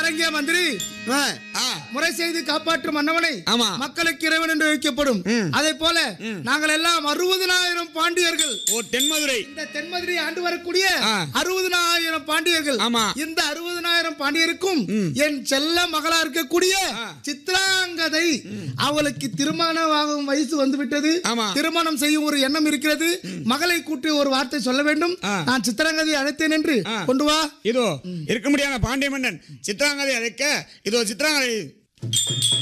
சாரங்கிய மந்திரி ஆ, ஆ, முறை செய்து காப்பாற்றும் மன்னவனை ஆமா. மக்களுக்கு இறைவன் என்று வைக்கப்படும் ம். அதே போல நாங்கள் எல்லாம் அறுபதனாயிரம் பாண்டியர்கள் ஓ தென்மதுரை இந்த தென்மதுரை ஆண்டு வரக்கூடிய ஆ. அறுபதனாயிரம் பாண்டியர்கள் ஆமா. இந்த அறுபதனாயிரம் பாண்டியருக்கும் என் செல்ல மகளா இருக்கக்கூடிய ஆ. சித்ராங்கதை அவளுக்கு திருமணமாகும் வயசு வந்து விட்டது ஆமா. திருமணம் செய்யும் ஒரு எண்ணம் இருக்கிறது மகளை கூட்டி ஒரு வார்த்தை சொல்ல வேண்டும் ஆ. நான் சித்ராங்கதை அழைத்தேன் என்று ஆ. கொண்டு வா இதோ இருக்க முடியாத பாண்டிய மன்னன் சித்ராங்கதை அழைக்க இதோ சித்ராங்கதை